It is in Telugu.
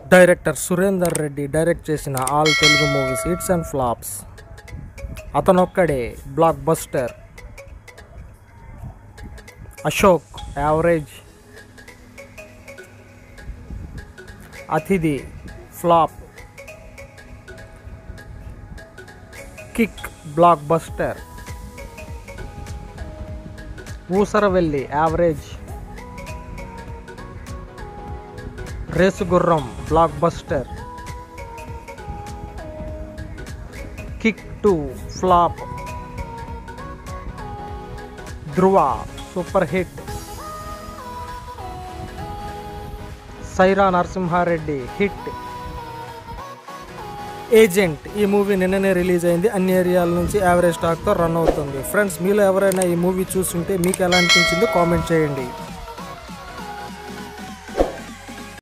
డైరెక్టర్ సురేందర్ రెడ్డి డైరెక్ట్ చేసిన all Telugu movies hits and flops Athanokkade blockbuster Ashok average Athidhi flop Kick blockbuster Oosaravelli average Race Gurram blockbuster Kick two flop Dhruva super hit Sye Raa Narasimha Reddy hit Agent ఈ మూవీ నిన్ననే రిలీజ్ అయింది అన్ని ఏరియాల నుంచి యావరేజ్ టాక్తో రన్ అవుతుంది ఫ్రెండ్స్ మీలో ఎవరైనా ఈ మూవీ చూస్తుంటే మీకు ఎలా అనిపించిందో కామెంట్ చేయండి